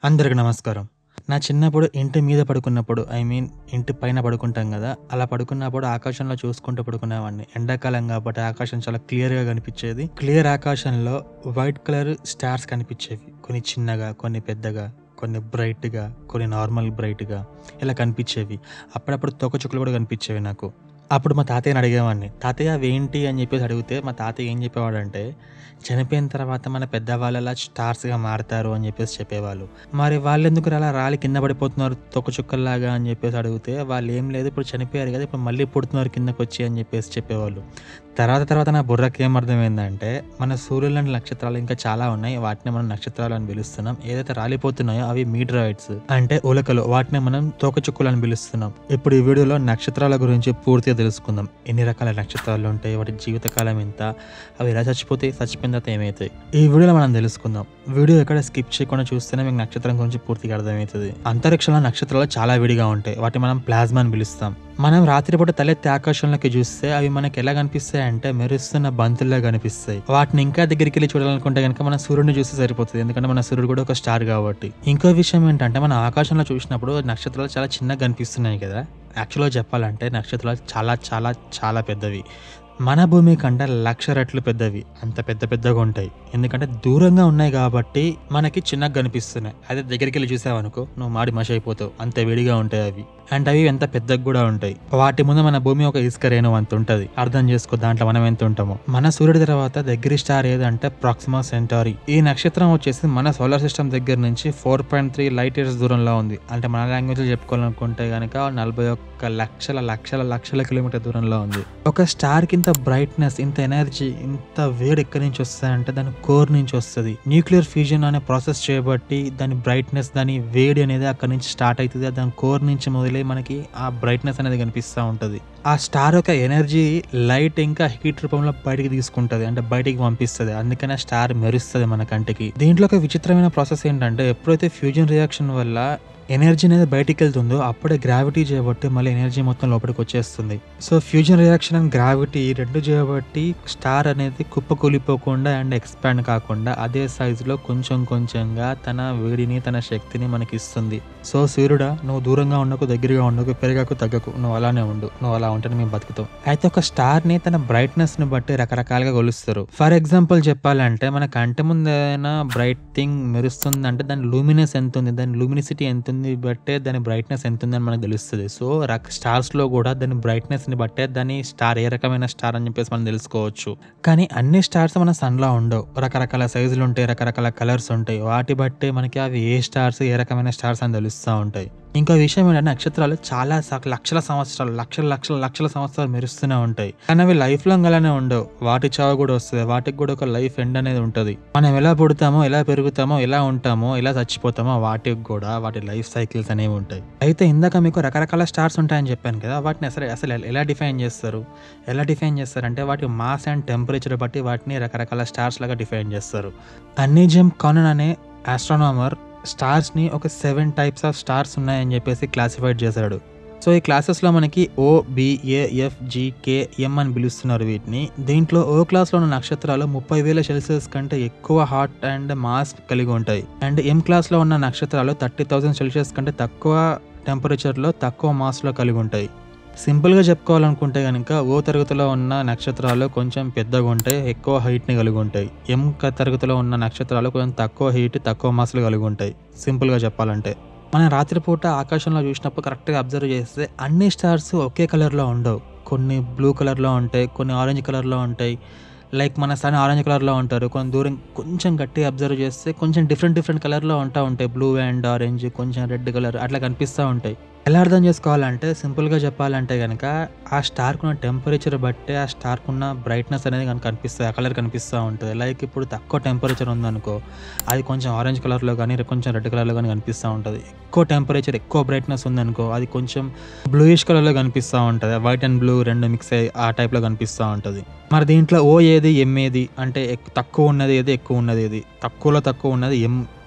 అందరికి నమస్కారం నా చిన్నప్పుడు ఇంటి మీద పడుకున్నప్పుడు ఐ మీన్ ఇంటి పైన పడుకుంటాం కదా అలా పడుకున్నప్పుడు ఆకాశంలో చూసుకుంటూ పడుకునేవాడిని ఎండాకాలం కాబట్టి ఆకాశం చాలా క్లియర్గా కనిపించేది క్లియర్ ఆకాశంలో వైట్ కలర్ స్టార్స్ కనిపించేవి కొన్ని చిన్నగా కొన్ని పెద్దగా కొన్ని బ్రైట్గా కొన్ని నార్మల్ బ్రైట్గా ఇలా కనిపించేవి అప్పుడప్పుడు తోక చుక్కలు కూడా కనిపించేవి నాకు అప్పుడు మా తాతయ్యని అడిగేవాడిని తాతయ్య అవి ఏంటి అని చెప్పేసి అడిగితే మా తాతయ్య ఏం చెప్పేవాడంటే చనిపోయిన తర్వాత మన పెద్దవాళ్ళలా స్టార్స్గా మారుతారు అని చెప్పేసి చెప్పేవాళ్ళు మరి వాళ్ళు ఎందుకు అలా రాలి కింద పడిపోతున్నారు తొక్క చుక్కల్లాగా అని చెప్పేసి అడిగితే వాళ్ళు ఏం లేదు ఇప్పుడు చనిపోయారు కదా ఇప్పుడు మళ్ళీ పుడుతున్నారు కిందకు వచ్చి అని చెప్పేసి చెప్పేవాళ్ళు తర్వాత తర్వాత నా బుర్రకి ఏం అర్థమైందంటే మన సూర్యులు లాంటి నక్షత్రాలు ఇంకా చాలా ఉన్నాయి వాటిని మనం నక్షత్రాలు అని పిలుస్తున్నాం ఏదైతే రాలిపోతున్నాయో అవి మీటరాయిడ్స్ అంటే ఉలకలు వాటిని మనం తోకచుక్కలు అని పిలుస్తున్నాం ఇప్పుడు ఈ వీడియోలో నక్షత్రాల గురించి పూర్తిగా తెలుసుకుందాం ఎన్ని రకాల నక్షత్రాలు ఉంటాయి వాటి జీవితకాలం ఎంత అవి ఎలా చచ్చిపోతాయి చచ్చిపోయిన తర్వాత ఏమవుతాయి ఈ వీడియోలో మనం తెలుసుకుందాం వీడియో ఎక్కడ స్కిప్ చేయకుండా చూస్తేనే మీకు నక్షత్రం గురించి పూర్తిగా అర్థమవుతుంది అంతరిక్షంలో నక్షత్రాలు చాలా విడిగా ఉంటాయి వాటిని మనం ప్లాజ్మా అని పిలుస్తాం మనం రాత్రిపూట తలెత్తి ఆకాశంలోకి చూస్తే అవి మనకి ఎలా కనిపిస్తాయి అంటే మెరుస్తున్న బంతుల్లా కనిపిస్తాయి వాటిని ఇంకా దగ్గరికి వెళ్ళి చూడాలనుకుంటే కనుక మన సూర్యుడిని చూస్తే సరిపోతుంది ఎందుకంటే మన సూర్యుడు కూడా ఒక స్టార్ కాబట్టి ఇంకో విషయం ఏంటంటే మన ఆకాశంలో చూసినప్పుడు నక్షత్రాలు చాలా చిన్నగా కనిపిస్తున్నాయి కదా యాక్చువల్గా చెప్పాలంటే నక్షత్రాలు చాలా చాలా చాలా పెద్దవి మన భూమి కంటే లక్ష రెట్లు పెద్దవి అంత పెద్ద పెద్దగా ఉంటాయి ఎందుకంటే దూరంగా ఉన్నాయి కాబట్టి మనకి చిన్నగా కనిపిస్తున్నాయి అదే దగ్గరికి వెళ్ళి చూసావనుకో నువ్వు మాడి మష అయిపోతావు అంత వేడిగా ఉంటాయి అవి అండ్ అవి ఎంత పెద్దగా కూడా ఉంటాయి వాటి ముందు మన భూమి ఒక ఇసుక రేణు అంత ఉంటుంది అర్థం చేసుకో దాంట్లో మనం ఎంత ఉంటామో మన సూర్యుడి తర్వాత దగ్గర స్టార్ ఏదంటే ప్రాక్సిమా సెంటారీ ఈ నక్షత్రం వచ్చేసి మన సోలార్ సిస్టమ్ దగ్గర నుంచి four point three light years దూరంలో ఉంది అంటే మన లాంగ్వేజ్ చెప్పుకోవాలనుకుంటే కనుక నలభై ఒక్క లక్షల లక్షల లక్షల కిలోమీటర్ దూరంలో ఉంది ఒక స్టార్ కి ఇంత బ్రైట్నెస్ ఇంత ఎనర్జీ ఇంత వేడి ఎక్కడి నుంచి వస్తుందంటే దాని కోర్ నుంచి వస్తుంది న్యూక్లియర్ ఫ్యూజన్ అనే ప్రాసెస్ చేయబట్టి దాని బ్రైట్నెస్ దాని వేడి అనేది అక్కడ నుంచి స్టార్ట్ అవుతుంది దాని కోర్ నుంచి మొదలై మనకి ఆ బ్రైట్నెస్ అనేది కనిపిస్తూ ఉంటుంది ఆ స్టార్ యొక్క ఎనర్జీ లైట్ ఇంకా హీట్ రూపంలో బయటికి తీసుకుంటది అంటే బయటికి పంపిస్తుంది అందుకనే స్టార్ మెరుస్తుంది మన కంటికి దీంట్లో ఒక విచిత్రమైన ప్రాసెస్ ఏంటంటే ఎప్పుడైతే ఫ్యూజన్ రియాక్షన్ వల్ల ఎనర్జీ అనేది బయటికి వెళ్తుందో అప్పుడే గ్రావిటీ చేయబట్టి మళ్ళీ ఎనర్జీ మొత్తం లోపలికి వచ్చేస్తుంది so fusion reaction and gravity రెండు చేయబట్టి స్టార్ అనేది కుప్పకూలిపోకుండా అండ్ ఎక్స్పాండ్ కాకుండా అదే సైజులో కొంచెం కొంచెంగా తన వేడిని తన శక్తిని మనకి ఇస్తుంది సో సూర్యుడా నువ్వు దూరంగా ఉండకు దగ్గరగా ఉండకు పెరగకు తగ్గకు నువ్వు అలానే ఉండు నువ్వు అలా ఉంటేనే మేము బతుకుతాం అయితే ఒక స్టార్ ని తన బ్రైట్నెస్ ని బట్టి రకరకాలుగా కొలుస్తారు ఫర్ ఎగ్జాంపుల్ చెప్పాలంటే మన కంటి ముందు ఏదైనా బ్రైట్ థింగ్ మెరుస్తుంది అంటే దాని లూమినెస్ ఎంత ఉంది దాని లూమినిసిటీ ఎంత ఉంది బట్టే దాని బ్రైట్నెస్ ఎంత ఉంది అని మనకు తెలుస్తుంది సో రక స్టార్స్ లో కూడా దాని బ్రైట్నెస్ ని బట్టే దాని స్టార్ ఏ రకమైన స్టార్ అని చెప్పేసి మనం తెలుసుకోవచ్చు కానీ అన్ని స్టార్స్ మన సన్ లో ఉండవు రకరకాల సైజులు ఉంటాయి రకరకాల కలర్స్ ఉంటాయి వాటి బట్టే మనకి అవి ఏ స్టార్స్ ఏ రకమైన స్టార్స్ అని తెలుస్తూ ఉంటాయి ఇంకో విషయం ఏంటంటే నక్షత్రాలు చాలా స- లక్షల సంవత్సరాలు లక్షల లక్షల లక్షల సంవత్సరాలు మెరుస్తూనే ఉంటాయి కానీ అవి లైఫ్ లాంగ్ అలానే ఉండవు వాటి చావు కూడా వస్తుంది వాటికి కూడా ఒక లైఫ్ ఎండ్ అనేది ఉంటుంది మనం ఎలా పుడతామో ఎలా పెరుగుతామో ఎలా ఉంటామో ఎలా చచ్చిపోతామో వాటికి కూడా వాటి లైఫ్ సైకిల్స్ అనేవి ఉంటాయి అయితే ఇందాక మీకు రకరకాల స్టార్స్ ఉంటాయని చెప్పాను కదా వాటిని అసలు అసలు ఎలా డిఫైన్ చేస్తారు ఎలా డిఫైన్ చేస్తారంటే వాటి మాస్ అండ్ టెంపరేచర్ బట్టి వాటిని రకరకాల స్టార్స్ లాగా డిఫైన్ చేస్తారు అన్నీజం కానన్ అనే ఆస్ట్రానామర్ స్టార్స్ని ఒక సెవెన్ టైప్స్ ఆఫ్ స్టార్స్ ఉన్నాయని చెప్పేసి క్లాసిఫైడ్ చేశాడు సో ఈ క్లాసెస్లో మనకి ఓ బిఏఎఫ్ కే ఎం అని పిలుస్తున్నారు వీటిని దీంట్లో ఓ క్లాస్లో ఉన్న నక్షత్రాలు ముప్పై వేల సెల్సియస్ కంటే ఎక్కువ హాట్ అండ్ మాస్ కలిగి ఉంటాయి అండ్ ఎం క్లాస్లో ఉన్న నక్షత్రాలు థర్టీ థౌసండ్ సెల్సియస్ కంటే తక్కువ టెంపరేచర్లో తక్కువ మాస్లో కలిగి ఉంటాయి సింపుల్గా చెప్పుకోవాలనుకుంటే కనుక ఓ తరగతిలో ఉన్న నక్షత్రాలు కొంచెం పెద్దగా ఉంటాయి ఎక్కువ హైట్ని కలిగి ఉంటాయి ఎం క తరగతిలో ఉన్న నక్షత్రాలు కొంచెం తక్కువ హీట్ తక్కువ మాస్లు కలిగి ఉంటాయి సింపుల్గా చెప్పాలంటే మనం రాత్రిపూట ఆకాశంలో చూసినప్పుడు కరెక్ట్గా అబ్జర్వ్ చేస్తే అన్ని స్టార్స్ ఒకే కలర్లో ఉండవు కొన్ని బ్లూ కలర్లో ఉంటాయి కొన్ని ఆరెంజ్ కలర్లో ఉంటాయి లైక్ మన సన్ ఆరెంజ్ కలర్లో ఉంటారు కొన్ని దూరం కొంచెం గట్టిగా అబ్జర్వ్ చేస్తే కొంచెం డిఫరెంట్ డిఫరెంట్ కలర్లో ఉంటా ఉంటాయి బ్లూ అండ్ ఆరెంజ్ కొంచెం రెడ్ కలర్ అట్లా కనిపిస్తూ ఉంటాయి ఎలా అర్థం చేసుకోవాలంటే సింపుల్గా చెప్పాలంటే కనుక ఆ స్టార్క్ ఉన్న టెంపరేచర్ బట్టే ఆ స్టార్క్ ఉన్న బ్రైట్నెస్ అనేది కనుక కనిపిస్తుంది ఆ కలర్ కనిపిస్తూ ఉంటుంది లైక్ ఇప్పుడు తక్కువ టెంపరేచర్ ఉందనుకో అది కొంచెం ఆరెంజ్ కలర్లో కానీ కొంచెం రెడ్ కలర్లో కానీ కనిపిస్తూ ఉంటుంది ఎక్కువ టెంపరేచర్ ఎక్కువ బ్రైట్నెస్ ఉందనుకో అది కొంచెం బ్లూయిష్ కలర్లో కనిపిస్తూ ఉంటుంది వైట్ అండ్ బ్లూ రెండు మిక్స్ అయ్యి ఆ టైప్లో కనిపిస్తూ ఉంటుంది మరి దీంట్లో ఓ ఏది ఎం ఏది అంటే ఎక్- తక్కువ ఉన్నది ఏది ఎక్కువ ఉన్నది ఏది తక్కువలో తక్కువ ఉన్నది ఎం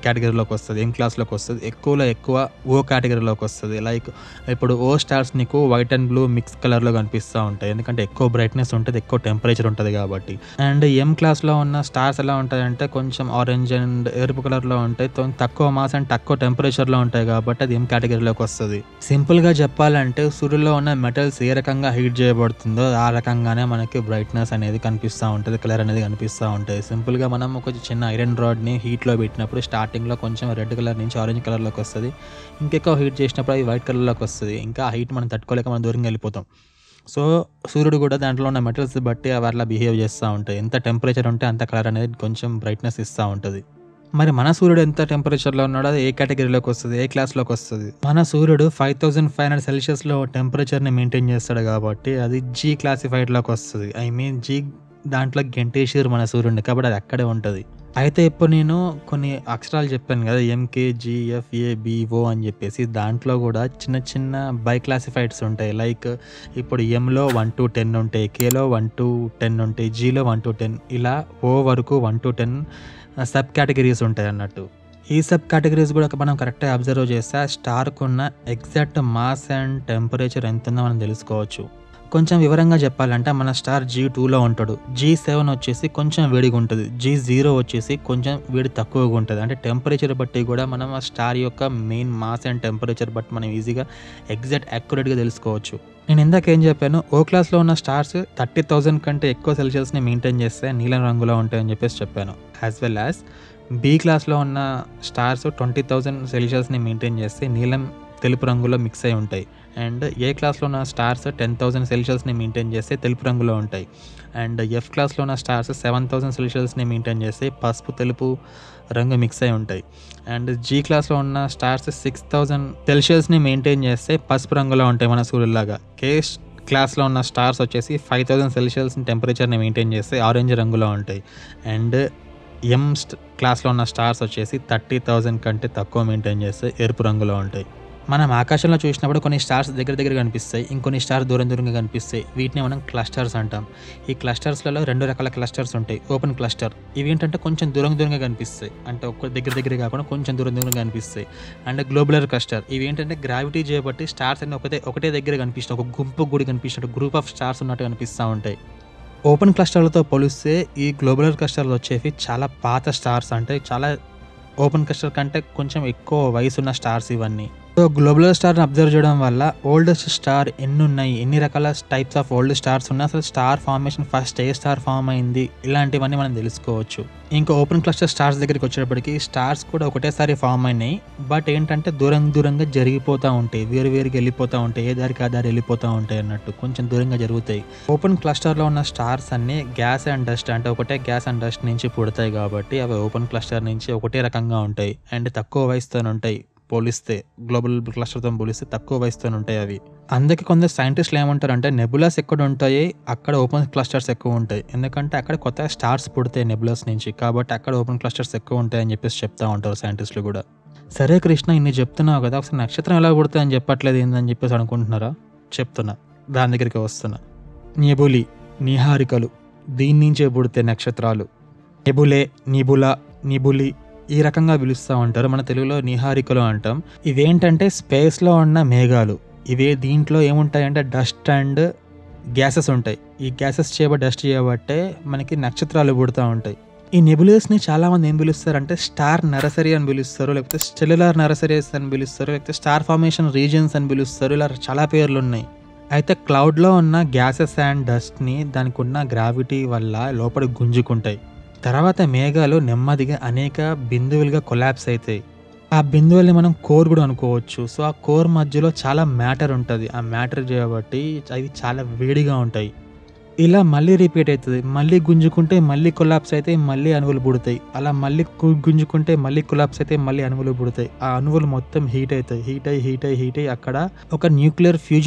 కేటగిరీలోకి వస్తుంది ఎం క్లాస్లోకి వస్తుంది ఎక్కువలో ఎక్కువ ఓ కేటగిరీలోకి వస్తుంది లైక్ ఇప్పుడు ఓ స్టార్స్ నీకు వైట్ అండ్ బ్లూ మిక్స్ కలర్లో కనిపిస్తూ ఉంటాయి ఎందుకంటే ఎక్కువ బ్రైట్నెస్ ఉంటుంది ఎక్కువ టెంపరేచర్ ఉంటుంది కాబట్టి అండ్ ఎం క్లాస్లో ఉన్న స్టార్స్ ఎలా ఉంటాయంటే కొంచెం ఆరెంజ్ అండ్ ఎరుపు కలర్లో ఉంటాయి తో- తక్కువ మాస్ అండ్ తక్కువ టెంపరేచర్లో ఉంటాయి కాబట్టి అది ఎం కేటగిరీలోకి వస్తుంది సింపుల్గా చెప్పాలంటే సూర్యులో ఉన్న మెటల్స్ ఏ రకంగా హీట్ చేయబడుతుందో ఆ రకంగానే మనకి బ్రైట్నెస్ అనేది కనిపిస్తూ ఉంటుంది కలర్ అనేది కనిపిస్తూ ఉంటుంది సింపుల్గా మనం ఒక చిన్న ఐరన్ రాడ్ని హీట్లో పెట్టినప్పుడు స్టార్టింగ్లో కొంచెం రెడ్ కలర్ నుంచి ఆరెంజ్ కలర్లోకి వస్తుంది ఇంకెక్కువ హీట్ చేసినప్పుడు అది వైట్ కలర్లోకి వస్తుంది ఇంకా ఆ హీట్ మనం తట్టుకోలేక మనం దూరంగా వెళ్ళిపోతాం సో సూర్యుడు కూడా దాంట్లో ఉన్న మెటల్స్ బట్టి అవి అట్లా బిహేవ్ చేస్తూ ఉంటాయి ఎంత టెంపరేచర్ ఉంటే అంత కలర్ అనేది కొంచెం బ్రైట్నెస్ ఇస్తూ ఉంటుంది మరి మన సూర్యుడు ఎంత టెంపరేచర్లో ఉన్నాడో అది ఏ కేటగిరీలోకి వస్తుంది ఏ క్లాస్లోకి వస్తుంది మన సూర్యుడు ఫైవ్ థౌసండ్ ఫైవ్ హండ్రెడ్ సెల్సియస్లో టెంపరేచర్ని మెయింటైన్ చేస్తాడు కాబట్టి అది జీ క్లాసిఫైడ్లోకి వస్తుంది ఐ మీన్ జీ దాంట్లో గెంటేసారు మన సూర్యుడిని కాబట్టి అది అక్కడే ఉంటుంది అయితే ఇప్పుడు నేను కొన్ని అక్షరాలు చెప్పాను కదా ఎంకే జిఎఫ్ ఏ బిఓ అని చెప్పేసి దాంట్లో కూడా చిన్న చిన్న బై క్లాసిఫైడ్స్ ఉంటాయి లైక్ ఇప్పుడు ఎంలో వన్ టు టెన్ ఉంటాయి కేలో వన్ టు టెన్ ఉంటాయి జీలో వన్ టు టెన్ ఇలా ఓ వరకు one to ten sub categories ఉంటాయి అన్నట్టు ఈ సబ్ కేటగిరీస్ కూడా మనం కరెక్ట్గా అబ్జర్వ్ చేస్తే ఆ స్టార్కు ఉన్న ఎగ్జాక్ట్ మాస్ అండ్ టెంపరేచర్ ఎంత ఉందో మనం తెలుసుకోవచ్చు కొంచెం వివరంగా చెప్పాలంటే మన స్టార్ జీ టూలో ఉంటాడు జీ సెవెన్ వచ్చేసి కొంచెం వేడిగా ఉంటుంది జీ జీరో వచ్చేసి కొంచెం వేడి తక్కువగా ఉంటుంది అంటే టెంపరేచర్ బట్టి కూడా మనం ఆ స్టార్ యొక్క మెయిన్ మాస్ అండ్ టెంపరేచర్ బట్టి మనం ఈజీగా ఎగ్జాక్ట్ యాక్యురేట్గా తెలుసుకోవచ్చు నేను ఇందాక ఏం చెప్పాను ఓ క్లాస్లో ఉన్న స్టార్స్ థర్టీ థౌజండ్ కంటే ఎక్కువ సెల్సియస్ని మెయింటైన్ చేస్తే నీలం రంగులో ఉంటాయని చెప్పేసి చెప్పాను యాజ్ వెల్ యాజ్ బి క్లాస్లో ఉన్న స్టార్స్ ట్వంటీ థౌజండ్ సెల్సియస్ని మెయింటైన్ చేస్తే నీలం తెలుపు రంగులో మిక్స్ అయి ఉంటాయి అండ్ ఏ క్లాస్లో ఉన్న స్టార్స్ టెన్ థౌసండ్ సెల్సియస్ని మెయింటైన్ చేస్తే తెలుపు రంగులో ఉంటాయి అండ్ ఎఫ్ క్లాస్లో ఉన్న స్టార్స్ సెవెన్ థౌసండ్ సెల్సియస్ని మెయింటైన్ చేస్తే పసుపు తెలుపు రంగు మిక్స్ అయి ఉంటాయి అండ్ జీ క్లాస్లో ఉన్న స్టార్స్ సిక్స్ థౌజండ్ సెల్సియస్ని మెయింటైన్ చేస్తే పసుపు రంగులో ఉంటాయి మన సూర్యులాగా కే క్లాస్లో ఉన్న స్టార్స్ వచ్చేసి ఫైవ్ థౌసండ్ సెల్సియస్ టెంపరేచర్ని మెయింటైన్ చేస్తే ఆరెంజ్ రంగులో ఉంటాయి అండ్ ఎం స్ట్ క్లాస్లో ఉన్న స్టార్స్ వచ్చేసి థర్టీ థౌజండ్ కంటే తక్కువ మెయింటైన్ చేస్తే ఎరుపు రంగులో ఉంటాయి మనం ఆకాశంలో చూసినప్పుడు కొన్ని స్టార్స్ దగ్గర దగ్గర కనిపిస్తాయి ఇంకొన్ని స్టార్స్ దూరం దూరంగా కనిపిస్తాయి వీటిని మనం క్లస్టర్స్ అంటాం ఈ క్లస్టర్స్లలో రెండు రకాల క్లస్టర్స్ ఉంటాయి ఓపెన్ క్లస్టర్ ఇవి ఏంటంటే కొంచెం దూరం దూరంగా కనిపిస్తాయి అంటే ఒక్క దగ్గర దగ్గర కాకుండా కొంచెం దూరం దూరంగా కనిపిస్తాయి అండ్ గ్లోబులర్ క్లస్టర్ ఇవి ఏంటంటే గ్రావిటీ చేయబట్టి స్టార్స్ అన్ని ఒకటే ఒకటే దగ్గర కనిపిస్తాయి ఒక గుంపు గుడి కనిపిస్తున్నట్టు గ్రూప్ ఆఫ్ స్టార్స్ ఉన్నట్టు కనిపిస్తూ ఉంటాయి ఓపెన్ క్లస్టర్లతో పోలిస్తే ఈ గ్లోబులర్ క్లస్టర్లు వచ్చేవి చాలా పాత స్టార్స్ అంటే చాలా ఓపెన్ క్లస్టర్ కంటే కొంచెం ఎక్కువ వయసు ఉన్న స్టార్స్ ఇవన్నీ సో గ్లోబులర్ స్టార్ని అబ్జర్వ్ చేయడం వల్ల ఓల్డెస్ట్ స్టార్ ఎన్ని ఉన్నాయి ఎన్ని రకాల టైప్స్ ఆఫ్ ఓల్డ్ స్టార్స్ ఉన్నాయి అసలు స్టార్ ఫార్మేషన్ ఫస్ట్ ఏ స్టార్ ఫామ్ అయింది ఇలాంటివన్నీ మనం తెలుసుకోవచ్చు ఇంకా ఓపెన్ క్లస్టర్ స్టార్స్ దగ్గరికి వచ్చేటప్పటికి స్టార్స్ కూడా ఒకటేసారి ఫామ్ అయినాయి బట్ ఏంటంటే దూరం దూరంగా జరిగిపోతూ ఉంటాయి వేరు వేరుగా వెళ్ళిపోతూ ఉంటాయి ఏ దారికి ఆ దారి వెళ్ళిపోతూ ఉంటాయి అన్నట్టు కొంచెం దూరంగా జరుగుతాయి ఓపెన్ క్లస్టర్లో ఉన్న స్టార్స్ అన్ని గ్యాస్ అండ్ డస్ట్ అంటే ఒకటే గ్యాస్ అండ్ డస్ట్ నుంచి పుడతాయి కాబట్టి అవి ఓపెన్ క్లస్టర్ నుంచి ఒకటే రకంగా ఉంటాయి అండ్ తక్కువ వయసుతో ఉంటాయి పోలిస్తే గ్లోబల్ క్లస్టర్తో పోలిస్తే తక్కువ వయసుతో ఉంటాయి అవి అందుకే కొందరు సైంటిస్టులు ఏమంటారంటే నెబులాస్ ఎక్కడ ఉంటాయి అక్కడ ఓపెన్ క్లస్టర్స్ ఎక్కువ ఉంటాయి ఎందుకంటే అక్కడ కొత్త స్టార్స్ పుడతాయి నెబులాస్ నుంచి కాబట్టి అక్కడ ఓపెన్ క్లస్టర్స్ ఎక్కువ ఉంటాయి అని చెప్పేసి చెప్తా ఉంటారు సైంటిస్టులు కూడా సరే కృష్ణ ఇన్ని చెప్తున్నావు కదా ఒకసారి నక్షత్రం ఎలా పుడతాయి అని చెప్పట్లేదు ఏందని చెప్పేసి అనుకుంటున్నారా చెప్తున్నా దాని దగ్గరికి వస్తున్నా నెబులి నిహారికలు దీని నుంచే పుడితే నక్షత్రాలు నెబులే నిబుల నిబులి ఈ రకంగా పిలుస్తూ ఉంటారు మన తెలుగులో నిహారికలు అంటాం ఇవేంటంటే స్పేస్లో ఉన్న మేఘాలు ఇవే దీంట్లో ఏముంటాయంటే డస్ట్ అండ్ గ్యాసెస్ ఉంటాయి ఈ గ్యాసెస్ చేయబ డస్ట్ చేయబట్టే మనకి నక్షత్రాలు పుడుతూ ఉంటాయి ఈ నెబులస్ని చాలామంది ఏం పిలుస్తారంటే స్టార్ నర్సరీ అని పిలుస్తారు లేకపోతే స్టెల్యులర్ నర్సరీస్ అని పిలుస్తారు లేకపోతే స్టార్ ఫార్మేషన్ రీజియన్స్ అని పిలుస్తారు ఇలా చాలా పేర్లు ఉన్నాయి అయితే క్లౌడ్లో ఉన్న గ్యాసెస్ అండ్ డస్ట్ని దానికి ఉన్న గ్రావిటీ వల్ల లోపల గుంజుకుంటాయి తర్వాత మేఘాలు నెమ్మదిగా అనేక బిందువులుగా కొలాప్స్ అవుతాయి ఆ బిందువుల్ని మనం కోర్ కూడా అనుకోవచ్చు సో ఆ కోర్ మధ్యలో చాలా మ్యాటర్ ఉంటుంది ఆ మ్యాటర్ చేయబట్టి అవి చాలా వేడిగా ఉంటాయి ఇలా మళ్ళీ రిపీట్ అవుతుంది మళ్ళీ గుంజుకుంటే మళ్ళీ కొలాప్స్ అయితే మళ్ళీ అణువులు పుడతాయి అలా మళ్ళీ గు- గుంజుకుంటే మళ్ళీ కొలాప్స్ అయితే మళ్ళీ అణువులు పుడతాయి ఆ అణువులు మొత్తం హీట్ అవుతాయి హీట్ అయ్యి హీట్ అయ్యి హీట్ అయ్యి అక్కడ ఒక న్యూక్లియర్ ఫ్యూజన్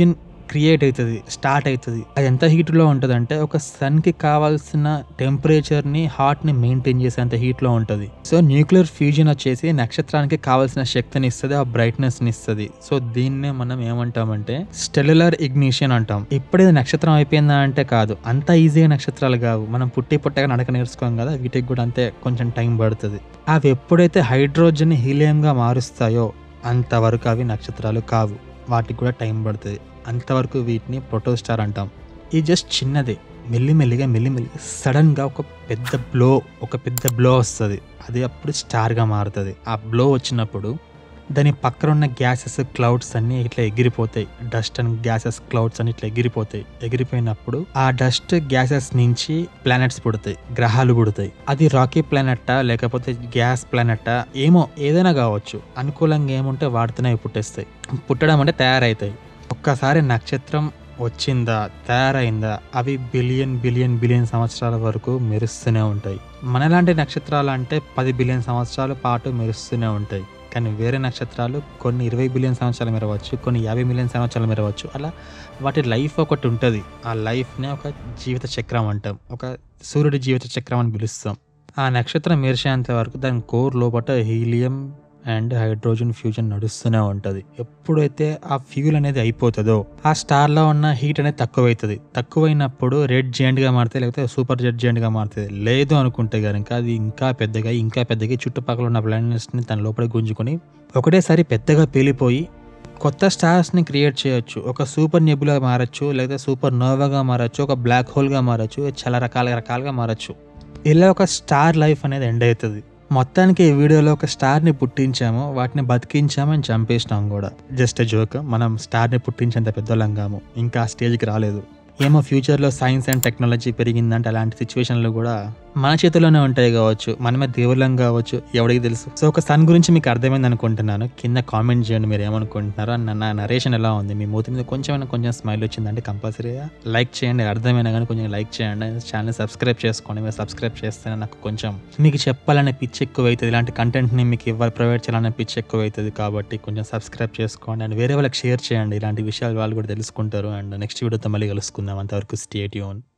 క్రియేట్ అవుతుంది స్టార్ట్ అవుతుంది అది ఎంత హీట్లో ఉంటుంది అంటే ఒక సన్కి కావాల్సిన టెంపరేచర్ని హార్ట్ని మెయింటైన్ చేసేంత హీట్లో ఉంటుంది సో న్యూక్లియర్ ఫ్యూజన్ వచ్చేసి నక్షత్రానికి కావాల్సిన శక్తిని ఇస్తుంది ఆ బ్రైట్నెస్ని ఇస్తుంది సో దీన్నే మనం ఏమంటామంటే స్టెల్యులర్ ఇగ్నిషన్ అంటాం ఇప్పుడే నక్షత్రం అయిపోయిందా అంటే కాదు అంత ఈజీగా నక్షత్రాలు కావు మనం పుట్టి పుట్టగా నడక నేర్చుకోం కదా వీటికి కూడా అంతే కొంచెం టైం పడుతుంది అవి ఎప్పుడైతే హైడ్రోజన్ హీలియంగా మారుస్తాయో అంతవరకు అవి నక్షత్రాలు కావు వాటికి కూడా టైం పడుతుంది అంతవరకు వీటిని ప్రొటోస్టార్ అంటాం ఇది జస్ట్ చిన్నదే మెల్లిమెల్లిగా మెల్లిమెల్లిగా సడన్గా ఒక పెద్ద బ్లో ఒక పెద్ద బ్లో వస్తుంది అది అప్పుడు స్టార్గా మారుతుంది ఆ బ్లో వచ్చినప్పుడు దాని పక్కన ఉన్న గ్యాసెస్ క్లౌడ్స్ అన్ని ఇట్లా ఎగిరిపోతాయి డస్ట్ అండ్ గ్యాసెస్ క్లౌడ్స్ అన్ని ఇట్లా ఎగిరిపోతాయి ఎగిరిపోయినప్పుడు ఆ డస్ట్ గ్యాసెస్ నుంచి ప్లానెట్స్ పుడతాయి గ్రహాలు పుడతాయి అది రాకీ ప్లానెట్టా లేకపోతే గ్యాస్ ప్లానెట్టా ఏమో ఏదైనా కావచ్చు అనుకూలంగా ఏముంటే వాటితోనే అవి పుట్టేస్తాయి పుట్టడం అంటే తయారవుతాయి ఒక్కసారి నక్షత్రం వచ్చిందా తయారైందా అవి బిలియన్ బిలియన్ బిలియన్ సంవత్సరాల వరకు మెరుస్తూనే ఉంటాయి మనలాంటి నక్షత్రాలు అంటే పది బిలియన్ సంవత్సరాల పాటు మెరుస్తూనే ఉంటాయి కానీ వేరే నక్షత్రాలు కొన్ని ఇరవై బిలియన్ సంవత్సరాలు మెరవచ్చు కొన్ని యాభై మిలియన్ సంవత్సరాలు మెరవచ్చు అలా వాటి లైఫ్ ఒకటి ఉంటుంది ఆ లైఫ్నే ఒక జీవిత చక్రం అంటాం ఒక సూర్యుడి జీవిత చక్రం అని పిలుస్తాం ఆ నక్షత్రం మెరిసేంత వరకు దాని కోర్ లోపల హీలియం అండ్ హైడ్రోజన్ ఫ్యూజన్ నడుస్తూనే ఉంటుంది ఎప్పుడైతే ఆ ఫ్యూల్ అనేది అయిపోతుందో ఆ స్టార్లో ఉన్న హీట్ అనేది తక్కువైతుంది తక్కువైనప్పుడు రెడ్ గా మారుతుంది లేకపోతే సూపర్ రెడ్ గా మారుతుంది లేదు అనుకుంటే కనుక అది ఇంకా పెద్దగా ఇంకా పెద్దగా చుట్టుపక్కల ఉన్న ప్లానెట్స్ని తన లోపల గుంజుకొని ఒకటేసారి పెద్దగా పేలిపోయి కొత్త స్టార్స్ని క్రియేట్ చేయొచ్చు ఒక సూపర్ నెబులా మారచ్చు లేదా సూపర్ నోవాగా మారచ్చు ఒక బ్లాక్ హోల్గా మారచ్చు చాలా రకాల రకాలుగా మారచ్చు ఇలా ఒక స్టార్ లైఫ్ అనేది ఎండ్ అవుతుంది మొత్తానికి ఈ వీడియోలో ఒక స్టార్ని పుట్టించాము వాటిని బతికించాము అని చంపేసినాం కూడా జస్ట్ జోక్ మనం స్టార్ని పుట్టించేంత పెద్దోళ్ళం కాము ఇంకా ఆ స్టేజ్కి రాలేదు ఏమో ఫ్యూచర్లో సైన్స్ అండ్ టెక్నాలజీ పెరిగిందంటే అలాంటి సిచ్యువేషన్లు కూడా మన చేతిలోనే ఉంటాయి కావచ్చు మనమే దేవుళ్ళం కావచ్చు ఎవరికి తెలుసు సో ఒక సన్ గురించి మీకు అర్థమైంది అనుకుంటున్నాను కింద కామెంట్ చేయండి మీరు ఏమనుకుంటున్నారో నా నా నరేషన్ ఎలా ఉంది మీ మూతి మీద కొంచెం కొంచెం స్మైల్ వచ్చిందంటే కంపల్సరీగా లైక్ చేయండి అర్థమైనా కానీ కొంచెం లైక్ చేయండి ఛానల్ సబ్స్క్రైబ్ చేసుకోండి మీరు సబ్స్క్రైబ్ చేస్తేనే నాకు కొంచెం మీకు చెప్పాలనే పిచ్ ఎక్కువ అవుతుంది ఇలాంటి కంటెంట్ని మీకు ఇవ్వాలి ప్రొవైడ్ చేయాలనే పిచ్ ఎక్కువ అవుతుంది కాబట్టి కొంచెం సబ్స్క్రైబ్ చేసుకోండి అండ్ వేరే వాళ్ళకి షేర్ చేయండి ఇలాంటి విషయాలు వాళ్ళు కూడా తెలుసుకుంటారు అండ్ నెక్స్ట్ వీడియోతో మళ్ళీ కలుసుకుందాం అంతవరకు స్టేట్ యూన్